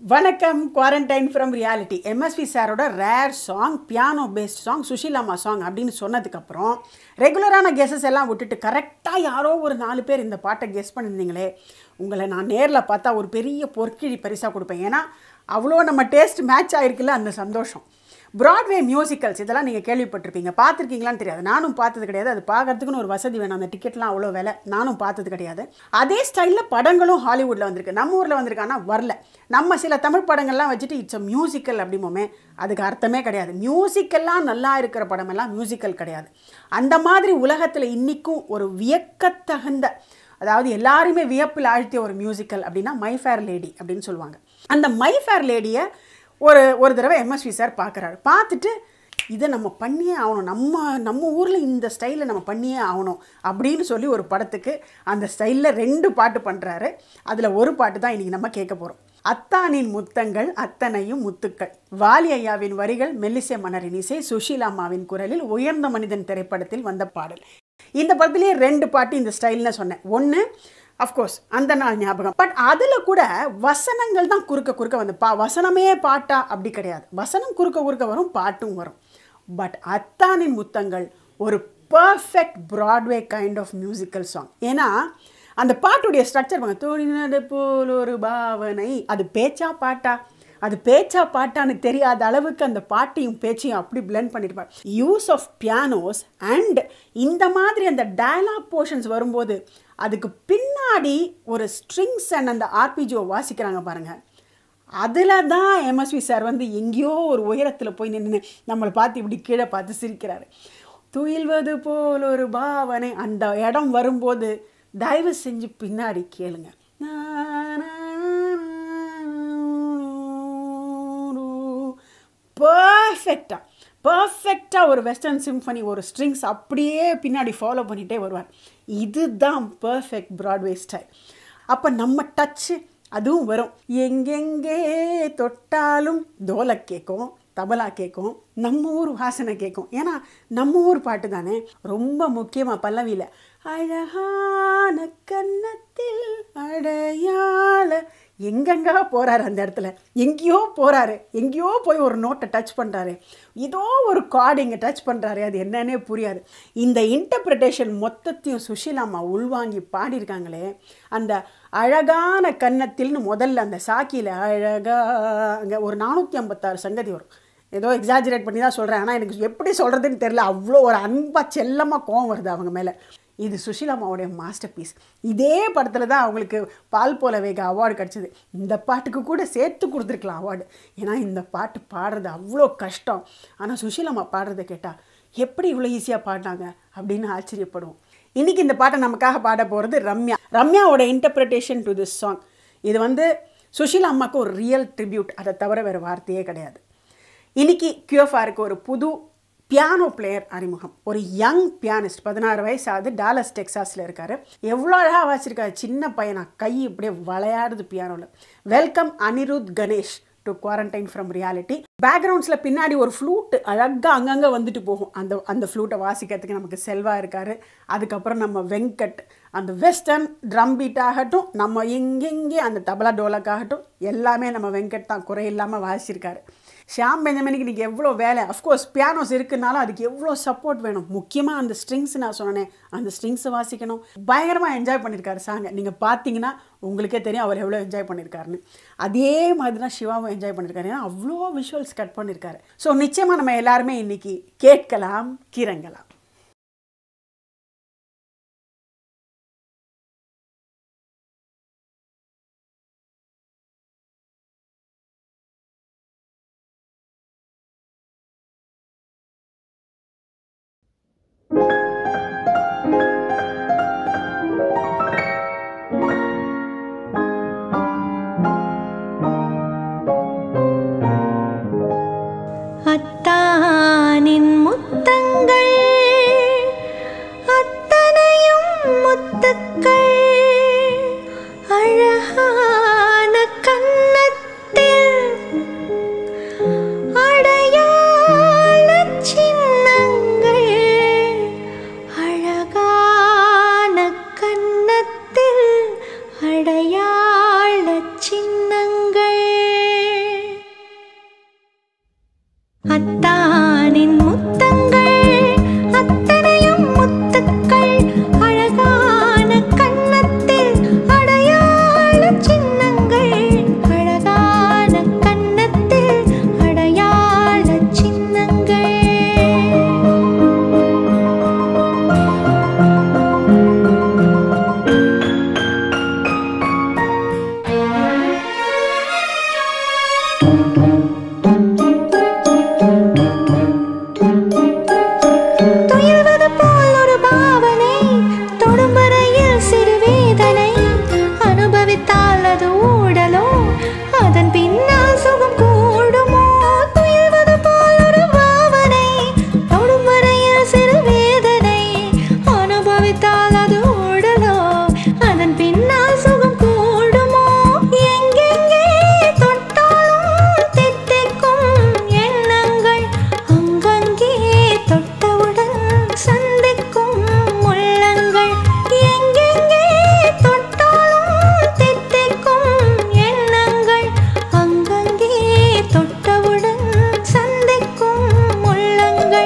வணக்கம் quarantine from reality MSV சாரோட rare song piano based song சுஷீலாமா சாங் அப்படின்னு சொன்னதுக்கப்புறம் ரெகுலரான கெஸஸ் எல்லாம் விட்டுட்டு கரெக்டாக யாரோ ஒரு நாலு பேர் இந்த பாட்டை கெஸ் பண்ணியிருந்தீங்களே உங்களை நான் நேரில் பார்த்தா ஒரு பெரிய பொற்கிழி பரிசாக கொடுப்பேன் ஏன்னா அவ்வளோ நம்ம டேஸ்ட் மேட்ச் ஆயிருக்குல்ல அந்த சந்தோஷம் பிராட்வே மியூசிக்கல்ஸ் இதெல்லாம் நீங்கள் கேள்விப்பட்டிருப்பீங்க பார்த்துருக்கீங்களான்னு தெரியாது நானும் பார்த்தது கிடையாது அது பார்க்கறதுக்குன்னு ஒரு வசதி வேணும் அந்த டிக்கெட்லாம் அவ்வளோ விலை நானும் பார்த்தது கிடையாது அதே ஸ்டைலில் படங்களும் ஹாலிவுட்டில் வந்திருக்கு நம்ம ஊரில் வந்திருக்கு ஆனால் வரல நம்ம சில தமிழ் படங்கள்லாம் வச்சுட்டு இட்ஸ் அ மியூசிக்கல் அப்படிமோமே அதுக்கு அர்த்தமே கிடையாது மியூசிக்கெல்லாம் நல்லா இருக்கிற படமெல்லாம் மியூசிக்கல் கிடையாது அந்த மாதிரி உலகத்தில் இன்றைக்கும் ஒரு வியக்கத்தகுந்த அதாவது எல்லாருமே வியப்பில் ஆழ்த்திய ஒரு மியூசிக்கல் அப்படின்னா மை ஃபேர் லேடி அப்படின்னு சொல்லுவாங்க அந்த மை ஃபேர் லேடியை ஒரு ஒரு தடவை எம்எஸ்வி சார் பார்க்குறாரு பார்த்துட்டு இதை நம்ம பண்ணியே ஆகணும் நம்ம நம்ம ஊரில் இந்த ஸ்டைலில் நம்ம பண்ணியே ஆகணும் அப்படின்னு சொல்லி ஒரு படத்துக்கு அந்த ஸ்டைலில் ரெண்டு பாட்டு பண்ணுறாரு அதில் ஒரு பாட்டு தான் இன்றைக்கி நம்ம கேட்க போகிறோம் அத்தானின் முத்தங்கள் அத்தனையும் முத்துக்கள் வாலி ஐயாவின் வரிகள் மெல்லிசை மன்னரின் இசை சுஷீலாமாவின் குரலில் உயர்ந்த மனிதன் திரைப்படத்தில் வந்த பாடல் இந்த படத்துலேயே ரெண்டு பாட்டு இந்த ஸ்டைல்னு சொன்னேன் ஒன்று அஃப்கோர்ஸ் அந்த நாள் ஞாபகம் பட் அதில் கூட வசனங்கள் தான் குறுக்க குறுக்க வந்து பா வசனமே பாட்டா அப்படி கிடையாது வசனம் குறுக்க குறுக்க வரும் பாட்டும் வரும் பட் அத்தானின் முத்தங்கள் ஒரு perfect Broadway kind of musical song ஏன்னா அந்த பாட்டுடைய ஸ்ட்ரக்சர் பாங்க தோழினது போல் ஒரு பாவனை அது பேச்சா பாட்டா அது பேச்சா பாட்டான்னு தெரியாத அளவுக்கு அந்த பாட்டையும் பேச்சையும் அப்படி பிளெண்ட் பண்ணியிருப்பார் யூஸ் ஆஃப் பியானோஸ் அண்ட் இந்த மாதிரி அந்த டயலாக் போர்ஷன்ஸ் வரும்போது அதுக்கு பின்னாடி ஒரு ஸ்ட்ரிங்ஸ் அண்ட் அந்த ஆர்பிஜிஓ வாசிக்கிறாங்க பாருங்கள் அதில் தான் எம்எஸ்வி சார் வந்து எங்கேயோ ஒரு உயரத்தில் போய் நின்று நம்மளை பார்த்து இப்படி கீழே பார்த்து சிரிக்கிறாரு துயில்வது போல் ஒரு பாவனை அந்த இடம் வரும்போது தயவு செஞ்சு பின்னாடி கேளுங்க பர்ஃபெக்டாக பர்ஃபெக்டாக ஒரு வெஸ்டர்ன் சிம்ஃபனி ஒரு ஸ்ட்ரிங்ஸ் அப்படியே பின்னாடி ஃபாலோ பண்ணிகிட்டே வருவார் இதுதான் பர்ஃபெக்ட் ப்ராட்வே ஸ்டைல் அப்போ நம்ம டச்சு அதுவும் வரும் எங்கெங்கே தொட்டாலும் தோலை கேட்கும் தபலா கேட்கும் நம்ம ஊர் வாசனை கேட்கும் ஏன்னா நம்ம ஊர் பாட்டு தானே ரொம்ப முக்கியமாக பல்லவியில் அழகான கன்னத்தில் அடையாள எங்கெங்க போகிறாரு அந்த இடத்துல எங்கேயோ போகிறாரு எங்கேயோ போய் ஒரு நோட்டை டச் பண்ணுறாரு ஏதோ ஒரு கார்டு இங்கே டச் பண்ணுறாரு அது என்னன்னே புரியாது இந்த இன்டர்பிரிட்டேஷன் மொத்தத்தையும் சுஷீலாமா உள்வாங்கி பாடியிருக்காங்களே அந்த அழகான கன்னத்தில்னு முதல்ல அந்த சாக்கியில் அழகா அங்கே ஒரு நானூற்றி ஐம்பத்தாறு சங்கதி வரும் ஏதோ எக்ஸாஜரேட் பண்ணி தான் சொல்கிறேன் ஆனால் எனக்கு எப்படி சொல்கிறதுன்னு தெரில அவ்வளோ ஒரு அன்பாக செல்லமாக கோவம் வருது அவங்க மேலே இது சுஷீலாமாவுடைய மாஸ்டர் பீஸ் இதே படத்தில் தான் அவங்களுக்கு பால் போல வேக அவார்டு கிடச்சிது இந்த பாட்டுக்கு கூட சேர்த்து கொடுத்துருக்கலாம் அவார்டு ஏன்னா இந்த பாட்டு பாடுறது அவ்வளோ கஷ்டம் ஆனால் சுஷீலாமா பாடுறதை கேட்டால் எப்படி இவ்வளோ ஈஸியாக பாடினாங்க அப்படின்னு ஆச்சரியப்படுவோம் இன்றைக்கி இந்த பாட்டை நமக்காக பாட போகிறது ரம்யா ரம்யாவோட இன்டர்பிரிட்டேஷன் டு திஸ் சாங் இது வந்து சுஷீலா அம்மாவுக்கு ஒரு ரியல் ட்ரிபியூட் அதை தவிர வேறு வார்த்தையே கிடையாது இன்றைக்கி கியூஎஃப்ஆருக்கு ஒரு புது பியானோ பிளேயர் அறிமுகம் ஒரு யங் பியானிஸ்ட் பதினாறு வயசு ஆகுது டாலஸ் டெக்ஸாஸில் இருக்கார் எவ்வளோ அழகாக வாசிருக்காரு சின்ன பையனா கை இப்படியே விளையாடுது பியானோவில் welcome Anirudh Ganesh to quarantine from reality பேக்ரவுண்ட்ஸில் பின்னாடி ஒரு ஃப்ளூட் அழகாக அங்கங்கே வந்துட்டு போகும் அந்த அந்த ஃப்ளூட்டை வாசிக்கிறதுக்கு நமக்கு செல்வா இருக்கார் அதுக்கப்புறம் நம்ம வெங்கட் அந்த வெஸ்டர்ன் ட்ரம் பீட் ஆகட்டும் நம்ம எங்கெங்கே அந்த தபலா டோலக்காகட்டும் எல்லாமே நம்ம வெங்கட் தான் குறையில்லாமல் வாசிச்சிருக்காரு ஷியாம் பெஞ்சமினுக்கு இன்றைக்கி எவ்வளோ வேலை அஃப்கோர்ஸ் பியானோஸ் இருக்குனாலும் அதுக்கு எவ்வளோ சப்போர்ட் வேணும் முக்கியமாக அந்த ஸ்ட்ரிங்ஸ் நான் சொன்னேன் அந்த ஸ்ட்ரிங்ஸை வாசிக்கணும் பயங்கரமாக என்ஜாய் பண்ணியிருக்காரு சாங்கை நீங்கள் பார்த்தீங்கன்னா உங்களுக்கே தெரியும் அவர் எவ்வளோ என்ஜாய் பண்ணியிருக்காருன்னு அதே மாதிரி தான் சிவாவும் என்ஜாய் பண்ணியிருக்காரு ஏன்னா அவ்வளோ விஷுவல்ஸ் கட் பண்ணியிருக்காரு ஸோ நிச்சயமாக நம்ம எல்லாருமே இன்றைக்கி கேட்கலாம் கிறங்கலாம் அத்தானின் முத்தங்கள்